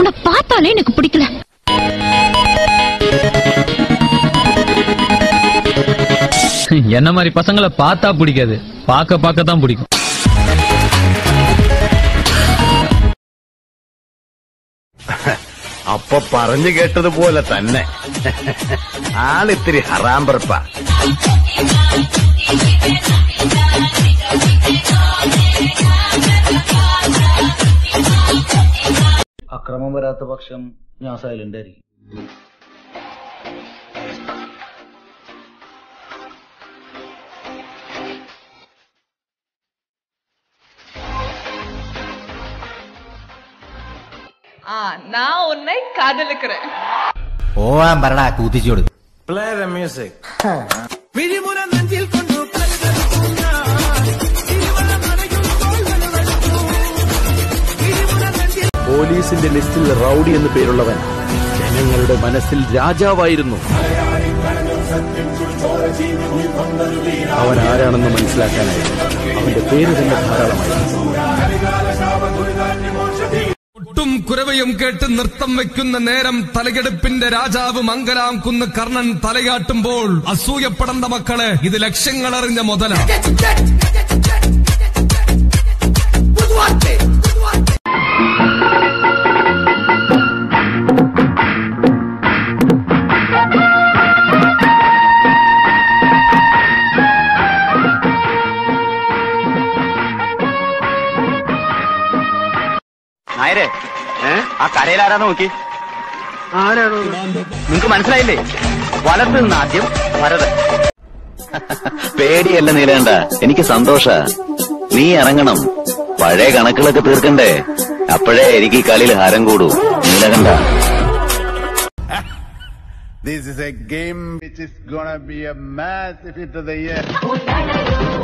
உன்னை பார்த்தாலே எனக்கு பிடிக்கல என்ன மாதிரி பசங்களை பார்த்தா பிடிக்காது பார்க்க பார்க்க தான் பிடிக்கும் അപ്പൊ പറഞ്ഞു കേട്ടതുപോലെ തന്നെ ആളിത്തിരി ഹറാമ്പറപ്പ അക്രമം വരാത്ത പക്ഷം ഞാൻ സൈലന്റ് ആയിരിക്കും ஆ நான் உன்னை காதலிக்கிறேன் പോവാൻ പറടാ കൂത്തിച്ചോട് പോലീസിന്റെ ലിസ്റ്റിൽ റൌഡി എന്ന് പേരുള്ളവൻ ജനങ്ങളുടെ മനസ്സിൽ രാജാവായിരുന്നു അവൻ ആരാണെന്ന് മനസ്സിലാക്കാനായി അവന്റെ പേര് തന്നെ ധാരാളമായിരുന്നു ഒട്ടും കുരവയും കേട്ട് നൃത്തം വെക്കുന്ന നേരം തലയെടുപ്പിന്റെ രാജാവ് മംഗലാം കുന്ന് കർണൻ തലയാട്ടുമ്പോൾ അസൂയപ്പെടേണ്ട മക്കളെ ഇത് ലക്ഷ്യങ്ങളറിഞ്ഞ മുതല നായരെ ആ കരയിൽ ആരാന്ന് നോക്കി ആരാണോ നിങ്ങക്ക് മനസ്സിലായില്ലേ വലത്ത് നിന്ന് ആദ്യം ഭരതൻ പേടിയല്ല നീലേണ്ട എനിക്ക് സന്തോഷ നീ ഇറങ്ങണം പഴയ കണക്കുകളൊക്കെ തീർക്കണ്ടേ അപ്പോഴേ എനിക്ക് ഈ കളിയിൽ ഹരം കൂടൂ Neelakanta This is a game which is gonna be a massive hit of the year.